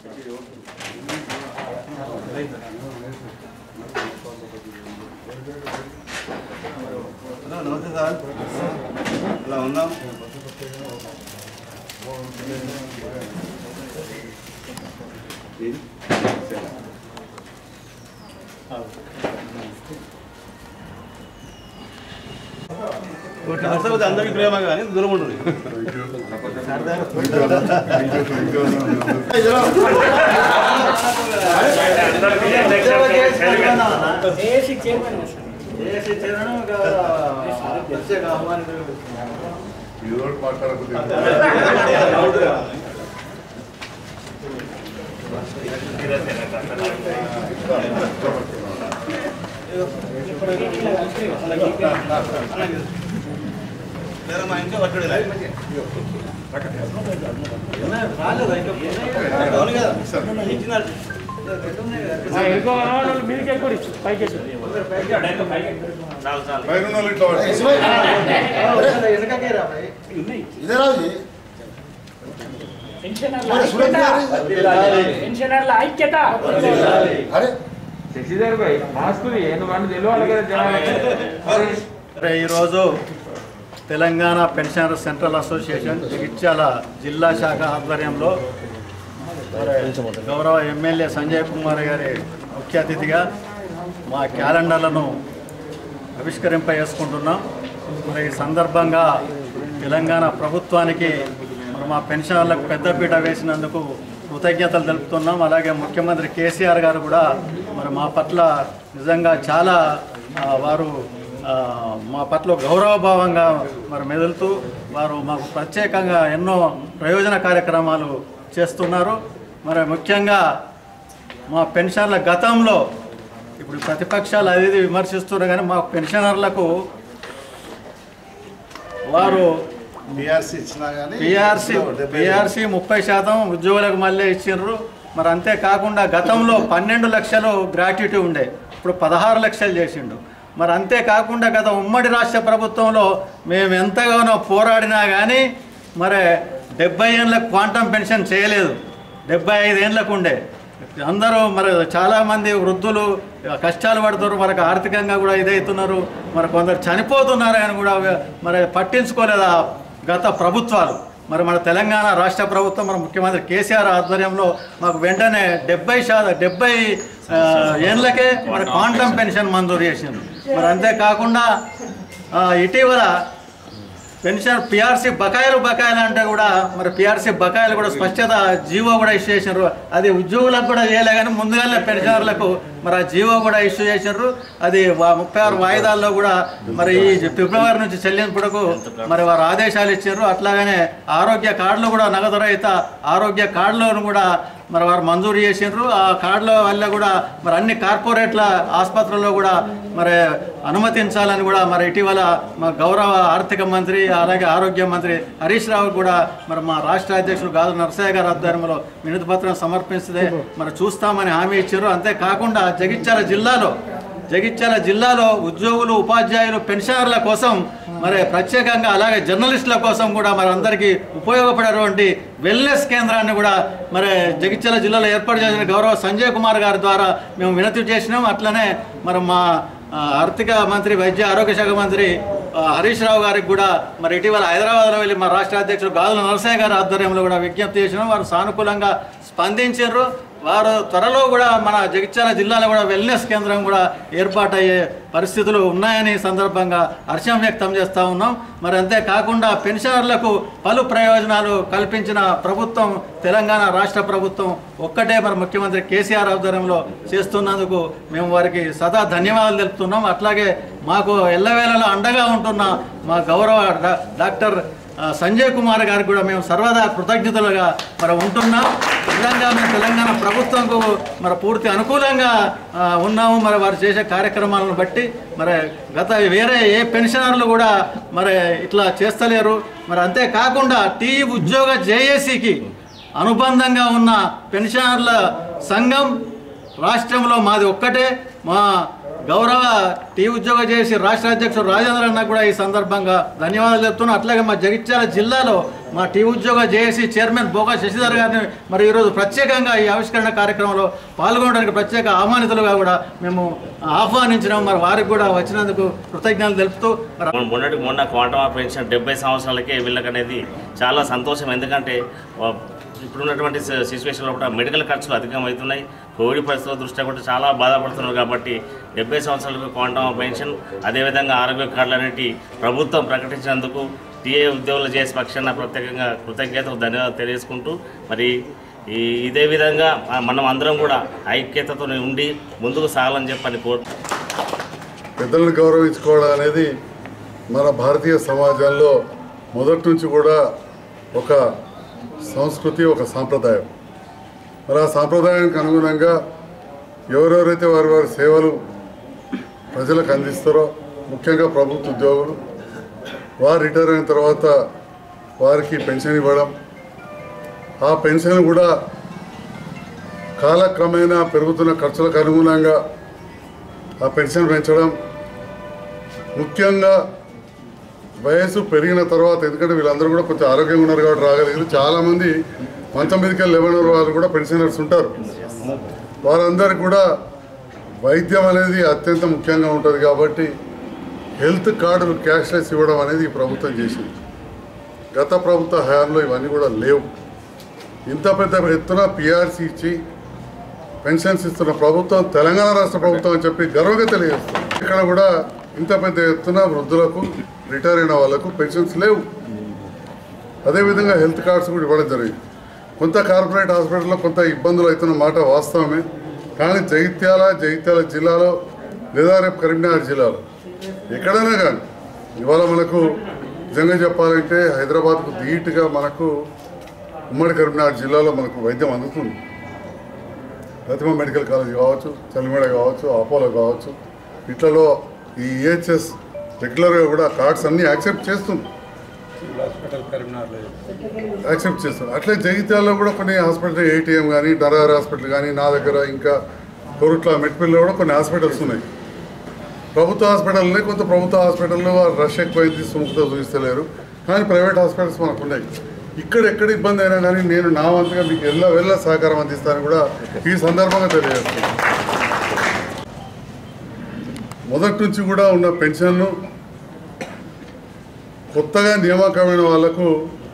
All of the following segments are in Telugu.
హలో నమస్తే సార్ ఇలా ఉన్నాం నమస్తే అందరికీ ప్రేమ కానీ దూరం ఉండదు ప్రత్యేక ఆహ్వానితులు ఈరోజు మాట్లాడకపోతే లేదా మా ఇంట్లో పట్టుడు రాలేదు అవును కదా ఇచ్చినారు పైన ఉన్న వాళ్ళు ఇట్లా పట్టుకో. ఇదే రాజు పెన్షనర్ల ఐక్యత అరే శశిధర్ భాయ్ మాస్క్ ఏంది వాడిని తెలియాలి కదా జనాలకి మరి ఈరోజు Telangana pensioner central association Jagtial జిల్లా శాఖ ఆధ్వర్యంలో మరి గౌరవ ఎమ్మెల్యే సంజయ్ కుమార్ గారి ముఖ్య అతిథిగా మా క్యాలెండర్లను ఆవిష్కరింప చేసుకుంటున్నాం మరి ఈ సందర్భంగా తెలంగాణ ప్రభుత్వానికి మరి మా పెన్షనర్లకు పెద్దపీట వేసినందుకు కృతజ్ఞతలు తెలుపుతున్నాం అలాగే ముఖ్యమంత్రి కేసీఆర్ గారు కూడా మరి మా పట్ల నిజంగా చాలా ఆ, వారు ఆ, మా పట్ల గౌరవభావంగా మరి మెదులుతూ వారు మాకు ప్రత్యేకంగా ఎన్నో ప్రయోజన కార్యక్రమాలు చేస్తున్నారు మరి ముఖ్యంగా మా పెన్షన్ల గతంలో ఇప్పుడు ప్రతిపక్షాలు అది ఇది విమర్శిస్తున్నారు కానీ మా పెన్షనర్లకు వారు బీఆర్సీ ఇచ్చినా కానీ పిఆర్సీ పిఆర్సీ ముప్పై శాతం ఉద్యోగులకు మళ్ళీ ఇచ్చిండ్రు మరి అంతేకాకుండా గతంలో పన్నెండు లక్షలు గ్రాట్యుటీ ఉండే ఇప్పుడు పదహారు లక్షలు చేసిండు మరి అంతేకాకుండా గత ఉమ్మడి రాష్ట్ర ప్రభుత్వంలో మేము ఎంతగానో పోరాడినా కానీ మరి డెబ్బై ఏళ్ళకు క్వాంటమ్ పెన్షన్ చేయలేదు డెబ్బై ఐదు ఏళ్ళకు ఉండే అందరూ మరి చాలామంది వృద్ధులు కష్టాలు పడుతున్నారు మనకు ఆర్థికంగా కూడా ఇదవుతున్నారు మరి కొందరు చనిపోతున్నారు అని కూడా మరి పట్టించుకోలేదు ఆ గత ప్రభుత్వాలు మరి మన తెలంగాణ రాష్ట్ర ప్రభుత్వం మన ముఖ్యమంత్రి కేసీఆర్ ఆధ్వర్యంలో మాకు వెంటనే డెబ్బై శాతం డెబ్బై ఆ, ఏళ్ళకే మరి క్వాంటమ్ పెన్షన్ మంజూరు చేసింది మరి అంతేకాకుండా ఆ, ఇటీవల పెన్షన్ పిఆర్సీ బకాయిలు బకాయిలు అంటే కూడా మరి పిఆర్సీ బకాయిలు కూడా స్పష్టత జీవో కూడా ఇష్యూ చేసినారు అది ఉద్యోగులకు కూడా చేయలే కానీ ముందుగానే పెన్షనర్లకు మరి ఆ జీవో కూడా ఇష్యూ చేసినారు అది వా- ముప్పై ఆరు వాయిదాల్లో కూడా మరి ఈ ఫిబ్రవరి నుంచి చెల్లింపుడుకు మరి వారు ఆదేశాలు ఇచ్చారు అట్లాగనే ఆరోగ్య కార్డులు కూడా నగదు రహిత ఆరోగ్య కార్డులను కూడా మరి వారు మంజూరు చేసిండ్రు ఆ కార్డుల వల్ల కూడా మరి అన్ని కార్పొరేట్ల ఆసుపత్రుల్లో కూడా మరి అనుమతించాలని కూడా మరి ఇటీవల మా గౌరవ ఆర్థిక మంత్రి అలాగే ఆరోగ్య మంత్రి హరీష్ రావు కూడా మరి మా రాష్ట్ర అధ్యక్షుడు గాజు నరసయ్య గారి ఆధ్వర్యంలో వినతి పత్రం సమర్పిస్తే మరి చూస్తామని హామీ ఇచ్చారు అంతేకాకుండా జగిత్యాల జిల్లాలో జగిత్యాల జిల్లాలో ఉద్యోగులు ఉపాధ్యాయులు పెన్షనర్ల కోసం మరి ప్రత్యేకంగా అలాగే జర్నలిస్టుల కోసం కూడా మరి అందరికీ ఉపయోగపడేటువంటి వెల్నెస్ కేంద్రాన్ని కూడా మరి జగిత్యాల జిల్లాలో ఏర్పాటు చేసిన గౌరవ సంజయ్ కుమార్ గారి ద్వారా మేము వినతి చేసినాం అట్లనే మరి మా ఆ, ఆర్థిక మంత్రి వైద్య ఆరోగ్య శాఖ మంత్రి ఆ, హరీష్ రావు గారికి కూడా మరి ఇటీవల హైదరాబాద్లో వెళ్ళి మా రాష్ట్ర అధ్యక్షుడు గాజుల నరసయ్య గారి ఆధ్వర్యంలో కూడా విజ్ఞప్తి చేసినాం వారు సానుకూలంగా స్పందించారు వారు త్వరలో కూడా మన జగిత్యాల జిల్లాలో కూడా వెల్నెస్ కేంద్రం కూడా ఏర్పాటయ్యే పరిస్థితులు ఉన్నాయని ఈ సందర్భంగా హర్షం వ్యక్తం చేస్తూ ఉన్నాం మరి అంతేకాకుండా పెన్షనర్లకు పలు ప్రయోజనాలు కల్పించిన ప్రభుత్వం తెలంగాణ రాష్ట్ర ప్రభుత్వం ఒక్కటే మరి ముఖ్యమంత్రి కేసీఆర్ ఆధ్వర్యంలో చేస్తున్నందుకు మేము వారికి సదా ధన్యవాదాలు తెలుపుతున్నాం అట్లాగే మాకు ఎల్లవేళలా అండగా ఉంటున్న మా గౌరవ డా- డాక్టర్ ఆ, సంజయ్ కుమార్ గారికి కూడా మేము సర్వదా కృతజ్ఞతలుగా మరి ఉంటున్నాం నిజంగా మేము తెలంగాణ ప్రభుత్వంకు మరి పూర్తి అనుకూలంగా ఆ, ఉన్నాము మరి వారు చేసే కార్యక్రమాలను బట్టి మరి గత వేరే ఏ పెన్షనర్లు కూడా మరి ఇట్లా చేస్తలేరు మరి అంతేకాకుండా టీ ఉద్యోగ జేఏసీకి అనుబంధంగా ఉన్న పెన్షనర్ల సంఘం రాష్ట్రంలో మాది ఒక్కటే మా గౌరవ టీ ఉద్యోగం చేసి రాష్ట్ర అధ్యక్షుడు రాజేంద్ర అన్న కూడా ఈ సందర్భంగా ధన్యవాదాలు చెప్తున్నాం అట్లాగే మా జగిత్యాల జిల్లాలో మా టీ ఉద్యోగ జేఏసీ చైర్మన్ బోగా శశిధర్ గారిని మరి ఈరోజు ప్రత్యేకంగా ఈ ఆవిష్కరణ కార్యక్రమంలో పాల్గొనడానికి ప్రత్యేక ఆహ్వానితులుగా కూడా మేము ఆహ్వానించినాం మరి వారికి కూడా వచ్చినందుకు కృతజ్ఞతలు తెలుపుతూ మరి మొన్న- మొన్నటికి మొన్న క్వాంటమ్ ఆఫ్ పెన్షన్ డెబ్బై సంవత్సరాలకే వీళ్ళకనేది చాలా సంతోషం ఎందుకంటే వా- ఇప్పుడున్నటువంటి సి- సిచ్యువేషన్లో కూడా మెడికల్ ఖర్చులు అధికమవుతున్నాయి కోవిడ్ పరిస్థితుల దృష్ట్యా కూడా చాలా బాధపడుతున్నారు కాబట్టి డెబ్బై సంవత్సరాలకు క్వాంటమ్ ఆఫ్ పెన్షన్ అదేవిధంగా ఆరోగ్య కార్డులు అనేటి ప్రభుత్వం ప్రకటించినందుకు టీఏ ఉద్యోగులు చేసే పక్షాన ప్రత్యేకంగా కృతజ్ఞతలు ధన్యవాదాలు తెలియజేసుకుంటూ మరి ఈ ఇదే విధంగా ఆ, మనం అందరం కూడా ఐక్యతతో ఉండి ముందుకు సాగాలని చెప్పని కోరు పెద్దలను గౌరవించుకోవడం అనేది మన భారతీయ సమాజంలో మొదటి నుంచి కూడా ఒక సంస్కృతి ఒక సాంప్రదాయం మరి ఆ సాంప్రదాయానికి అనుగుణంగా ఎవరెవరైతే వారి వారి సేవలు ప్రజలకు అందిస్తారో ముఖ్యంగా ప్రభుత్వ ఉద్యోగులు వారు రిటైర్ అయిన తర్వాత వారికి పెన్షన్ ఇవ్వడం ఆ పెన్షన్ కూడా కాలక్రమేణా పెరుగుతున్న ఖర్చులకు అనుగుణంగా ఆ పెన్షన్ పెంచడం ముఖ్యంగా వయసు పెరిగిన తర్వాత ఎందుకంటే వీళ్ళందరూ కూడా కొంచెం ఆరోగ్యంగా ఉన్నారు కాబట్టి రాగలిగారు చాలామంది మంచం మీదకి వెళ్ళి లేవని వాళ్ళు కూడా పెన్షనర్స్ ఉంటారు వారందరికీ కూడా వైద్యం అనేది అత్యంత ముఖ్యంగా ఉంటుంది కాబట్టి హెల్త్ కార్డులు క్యాష్లెస్ ఇవ్వడం అనేది ఈ ప్రభుత్వం చేసింది గత ప్రభుత్వ హయాంలో ఇవన్నీ కూడా లేవు ఇంత పెద్ద ఎత్తున పిఆర్సీ ఇచ్చి పెన్షన్స్ ఇస్తున్న ప్రభుత్వం తెలంగాణ రాష్ట్ర ప్రభుత్వం అని చెప్పి గర్వంగా తెలియజేస్తుంది ఇక్కడ కూడా ఇంత పెద్ద ఎత్తున వృద్ధులకు రిటైర్ అయిన వాళ్ళకు పెన్షన్స్ లేవు అదేవిధంగా హెల్త్ కార్డ్స్ కూడా ఇవ్వడం జరిగింది కొంత కార్పొరేట్ హాస్పిటల్లో కొంత ఇబ్బందులు అవుతున్న మాట వాస్తవమే కానీ జగిత్యాల జగిత్యాల జిల్లాలో లేదా రేపు కరీంనగర్ జిల్లాలో ఎక్కడైనా కానీ ఇవాళ మనకు నిజంగా చెప్పాలంటే హైదరాబాద్కు ధీటుగా మనకు ఉమ్మడి కరీంనగర్ జిల్లాలో మనకు వైద్యం అందుతుంది ప్రతిమ మెడికల్ కాలేజ్ కావచ్చు చలిమేడ కావచ్చు అపోలో కావచ్చు ఇట్లలో ఈ ఈహెచ్ఎస్ రెగ్యులర్గా కూడా కార్డ్స్ అన్నీ యాక్సెప్ట్ చేస్తుంది యాక్సెప్ట్ చేస్తుంది అట్లే జగిత్యాలలో కూడా కొన్ని హాస్పిటల్ ఏటీఎం కానీ డరార్ హాస్పిటల్ కానీ నా దగ్గర ఇంకా కొరుట్ల మెట్పల్లిలో కూడా కొన్ని హాస్పిటల్స్ ఉన్నాయి ప్రభుత్వ హాస్పిటల్ ఉన్నాయి కొంత ప్రభుత్వ హాస్పిటల్లో రష్ ఎక్కువైంది సుముఖత చూపిస్తలేరు కానీ ప్రైవేట్ హాస్పిటల్స్ మనకు ఉన్నాయి ఇక్కడ ఎక్కడ ఇబ్బంది అయినా కానీ నేను నా వంతుగా మీకు ఎల్ల వెళ్ళ సహకారం అందిస్తాను కూడా ఈ సందర్భంగా తెలియజేస్తున్నాను మొదటి నుంచి కూడా ఉన్న పెన్షన్ను కొత్తగా నియామకమైన వాళ్లకు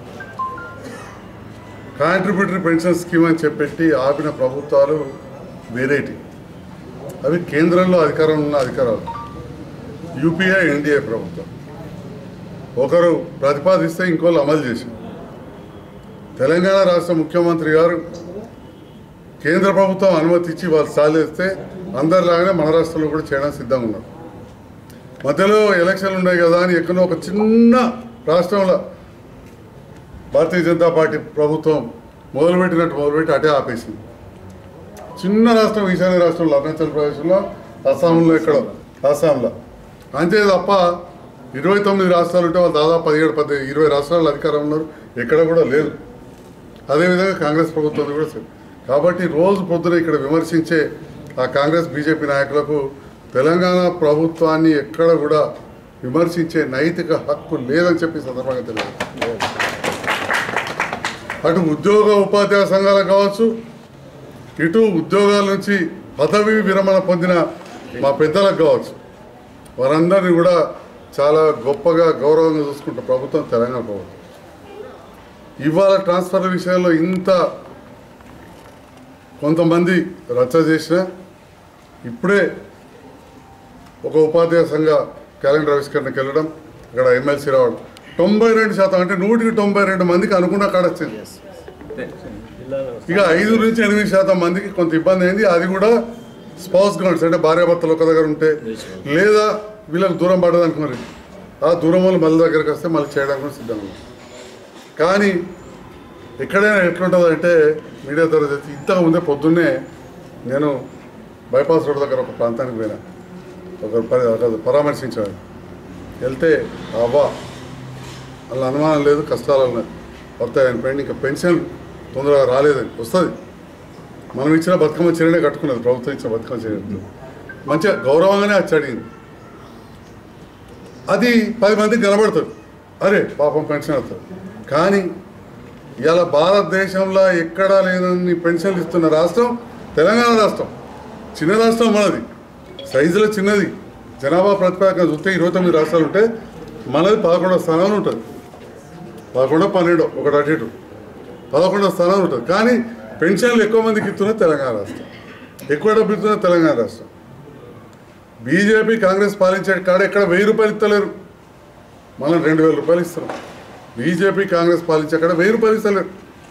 కాంట్రిబ్యూటరీ పెన్షన్ స్కీమ్ అని చెప్పెట్టి ఆపిన ప్రభుత్వాలు వేరేటి అవి కేంద్రంలో అధికారం ఉన్న అధికారాలు యూపీఏ ఎన్డీఏ ప్రభుత్వం ఒకరు ప్రతిపాదిస్తే ఇంకోళ్ళు అమలు చేసింది తెలంగాణ రాష్ట్ర ముఖ్యమంత్రి గారు కేంద్ర ప్రభుత్వం అనుమతి ఇచ్చి వాళ్ళు సాలేస్తే అందరిలాగానే మన రాష్ట్రంలో కూడా చేయడానికి సిద్ధంగా ఉన్నారు మధ్యలో ఎలక్షన్లు ఉన్నాయి కదా అని ఎక్కడో ఒక చిన్న రాష్ట్రంలో భారతీయ జనతా పార్టీ ప్రభుత్వం మొదలుపెట్టినట్టు మొదలుపెట్టి అటే ఆపేసింది చిన్న రాష్ట్రం ఈశాన్య రాష్ట్రంలో అరుణాచల్ ప్రదేశ్లో అస్సాంలో ఇక్కడ అస్సాంలో అంతే తప్ప ఇరవై తొమ్మిది రాష్ట్రాలు ఉంటే వాళ్ళు దాదాపు పదిహేడు పది ఇరవై రాష్ట్రాలు అధికారం ఉన్నారు ఎక్కడ కూడా లేదు అదేవిధంగా కాంగ్రెస్ ప్రభుత్వం కూడా సరే కాబట్టి రోజు పొద్దున ఇక్కడ విమర్శించే ఆ కాంగ్రెస్ బీజేపీ నాయకులకు తెలంగాణ ప్రభుత్వాన్ని ఎక్కడ కూడా విమర్శించే నైతిక హక్కు లేదని చెప్పి ఈ సందర్భంగా తెలియదు అటు ఉద్యోగ ఉపాధ్యాయ సంఘాలకు కావచ్చు ఇటు ఉద్యోగాల నుంచి పదవి విరమణ పొందిన మా పెద్దలకు కావచ్చు వారందరినీ కూడా చాలా గొప్పగా గౌరవంగా చూసుకుంటే ప్రభుత్వం తెలంగాణ ప్రభుత్వం ఇవాళ ట్రాన్స్ఫర్ విషయంలో ఇంత కొంతమంది రచ్చ చేసిన ఇప్పుడే ఒక ఉపాధ్యాయ సంఘ క్యాలెండర్ ఆవిష్కరణకి వెళ్ళడం ఇక్కడ ఎమ్మెల్సీ రావడం తొంభై రెండు శాతం అంటే నూటికి తొంభై రెండు మందికి అనుకున్న కాడ వచ్చింది ఇక ఐదు నుంచి ఎనిమిది శాతం మందికి కొంత ఇబ్బంది అయింది అది కూడా స్పౌస్ గ్రౌండ్స్ అంటే భార్యాభర్తలు ఒక దగ్గర ఉంటే లేదా వీళ్ళకి దూరం పడదు అనుకున్నారు ఆ దూరం వాళ్ళు మళ్ళీ దగ్గరికి వస్తే మళ్ళీ చేయడానికి కూడా సిద్ధంగా ఉన్నారు కానీ ఎక్కడైనా ఎట్లుంటుంది అంటే మీడియా ద్వారా తెలిసి ఇంతకు ముందే పొద్దున్నే నేను బైపాస్ రోడ్ దగ్గర ఒక ప్రాంతానికి పోయినా ఒక పరి- ఒక పరామర్శించాను వెళ్తే అవ్వా వాళ్ళ అనుమానం లేదు కష్టాలు ఉన్నాయి వస్తాయని పోయింది ఇంకా పెన్షన్ తొందరగా రాలేదని వస్తుంది మనం ఇచ్చిన బతుకమ్మ చీరనే కట్టుకున్నది ప్రభుత్వం ఇచ్చిన బతుకమ్మ చీర మంచిగా గౌరవంగానే వచ్చి అడిగింది అది పది మందికి కనబడుతుంది అరే పాపం పెన్షన్ వస్తుంది కానీ ఇవాళ భారతదేశంలో ఎక్కడా లేనన్ని పెన్షన్లు ఇస్తున్న రాష్ట్రం తెలంగాణ రాష్ట్రం చిన్న రాష్ట్రం మనది సైజులో చిన్నది జనాభా ప్రతిపాదన చూస్తే ఇరవై తొమ్మిది రాష్ట్రాలు ఉంటే మనది పదకొండో స్థానంలో ఉంటుంది పదకొండో పన్నెండో ఒకటి అటు ఇటు పదకొండో స్థానంలో ఉంటుంది కానీ పెన్షన్లు ఎక్కువ మందికి ఇస్తున్నది తెలంగాణ రాష్ట్రం ఎక్కువ డబ్బు ఇస్తున్నది తెలంగాణ రాష్ట్రం బీజేపీ కాంగ్రెస్ పాలించే కాడ ఎక్కడ వెయ్యి రూపాయలు ఇస్తలేరు మనం రెండు వేల రూపాయలు ఇస్తున్నాం బీజేపీ కాంగ్రెస్ పాలించే కాడ వెయ్యి రూపాయలు ఇస్తలేరు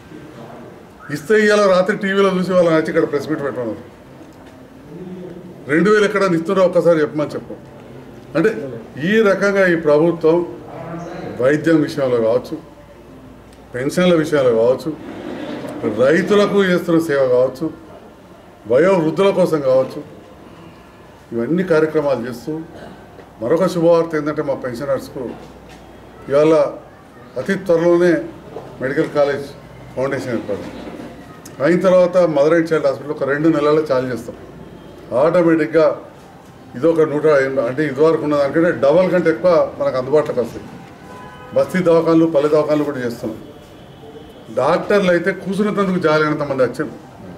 ఇస్తే ఇవాళ రాత్రి టీవీలో చూసి వాళ్ళని వచ్చి ఇక్కడ ప్రెస్ మీట్ పెట్టమన్నారు రెండు వేలు ఎక్కడ ఇస్తున్నారో ఒక్కసారి చెప్పమని చెప్పు అంటే ఈ రకంగా ఈ ప్రభుత్వం వైద్యం విషయంలో కావచ్చు పెన్షన్ల విషయంలో కావచ్చు రైతులకు చేస్తున్న సేవ కావచ్చు వయోవృద్ధుల కోసం కావచ్చు ఇవన్నీ కార్యక్రమాలు చేస్తూ మరొక శుభవార్త ఏంటంటే మా పెన్షనర్స్కు ఇవాళ అతి త్వరలోనే మెడికల్ కాలేజ్ ఫౌండేషన్ ఏర్పడింది అయిన తర్వాత మదర్ అండ్ చైల్డ్ హాస్పిటల్ ఒక రెండు నెలల్లో చాలు చేస్తాం ఆటోమేటిక్గా ఇదొక నూట ఎనభై అంటే ఇదివరకు ఉన్న దానికంటే డబల్ కంటే ఎక్కువ మనకు అందుబాటులోకి వస్తాయి బస్తీ దవాఖాన్లు పల్లె దవాఖాన్లు కూడా చేస్తున్నాం డాక్టర్లు అయితే కూర్చున్నందుకు జాలినంత మంది వచ్చారు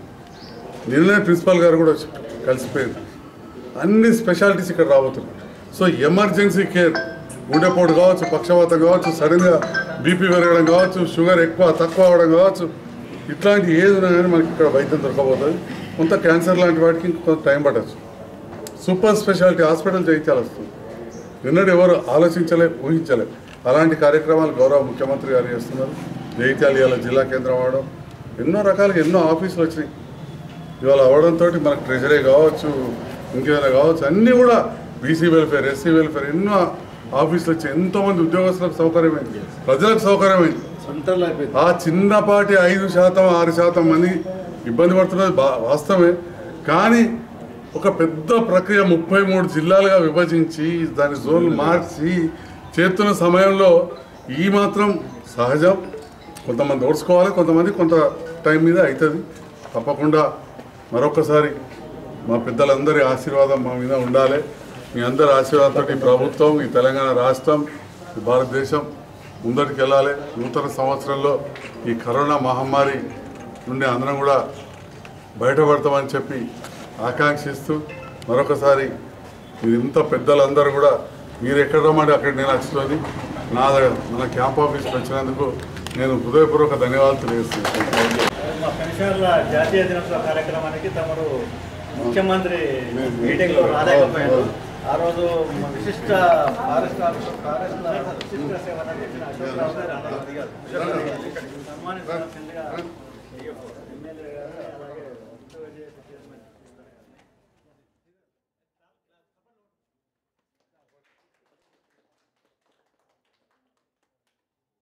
నిన్ననే ప్రిన్సిపాల్ గారు కూడా వచ్చి కలిసిపోయింది అన్ని స్పెషాలిటీస్ ఇక్కడ రాబోతున్నాయి సో ఎమర్జెన్సీ కేర్ గుండెపోటు కావచ్చు పక్షవాతం కావచ్చు సడన్గా బీపీ పెరగడం కావచ్చు షుగర్ ఎక్కువ తక్కువ అవడం కావచ్చు ఇట్లాంటి ఏది ఉన్నా కానీ మనకి ఇక్కడ వైద్యం దొరకబోతుంది కొంత క్యాన్సర్ లాంటి వాటికి ఇంకొంత టైం పట్టచ్చు సూపర్ స్పెషాలిటీ హాస్పిటల్ జయించాలి వస్తుంది నిన్నటి ఎవరు ఆలోచించలే ఊహించలే అలాంటి కార్యక్రమాలు గౌరవ ముఖ్యమంత్రి గారు చేస్తున్నారు జైత్యాల ఇవాళ జిల్లా కేంద్రం అవడం ఎన్నో రకాలుగా ఎన్నో ఆఫీసులు వచ్చినాయి ఇవాళ అవడంతో మనకు ట్రెజరీ కావచ్చు ఇంకేమైనా కావచ్చు అన్నీ కూడా బీసీ వెల్ఫేర్ ఎస్సీ వెల్ఫేర్ ఎన్నో ఆఫీసులు వచ్చి ఎంతోమంది ఉద్యోగస్తులకు సౌకర్యమైంది ప్రజలకు సౌకర్యమైంది సెంటర్లో అయిపోయింది ఆ చిన్నపాటి ఐదు శాతం ఆరు శాతం మంది ఇబ్బంది పడుతున్నది బా వాస్తవమే కానీ ఒక పెద్ద ప్రక్రియ ముప్పై మూడు జిల్లాలుగా విభజించి దాని జోన్లు మార్చి చేస్తున్న సమయంలో ఈ మాత్రం సహజం కొంతమంది ఓడ్చుకోవాలి కొంతమంది కొంత టైం మీద అవుతుంది తప్పకుండా మరొకసారి మా పెద్దలందరి ఆశీర్వాదం మా మీద ఉండాలి మీ అందరి ఆశీర్వాదంతో ఈ ప్రభుత్వం ఈ తెలంగాణ రాష్ట్రం ఈ భారతదేశం ముందరికి వెళ్ళాలి నూతన సంవత్సరంలో ఈ కరోనా మహమ్మారి నుండి అందరం కూడా బయటపడతామని చెప్పి ఆకాంక్షిస్తూ మరొకసారి మీరు ఇంత పెద్దలందరూ కూడా మీరు ఎక్కడ రమ్మంటే అక్కడ నేను వచ్చుకొని నా దగ్గర మన క్యాంప్ ఆఫీస్కి వచ్చినందుకు నేను హృదయపూర్వక ధన్యవాదాలు తెలియజేస్తున్నాను మా పెన్షన్ల జాతీయ దినోత్సవ కార్యక్రమానికి తమరు ముఖ్యమంత్రి మీటింగ్లో రాలేకపోయారు ఆ రోజు మా విశిష్ట పారిశ్రామిక ఫారెస్ట్ల విశిష్ట సేవలు అందించిన అశోక్ రావు గారు అందరూ దిగారు. సన్మానించాల్సిందిగా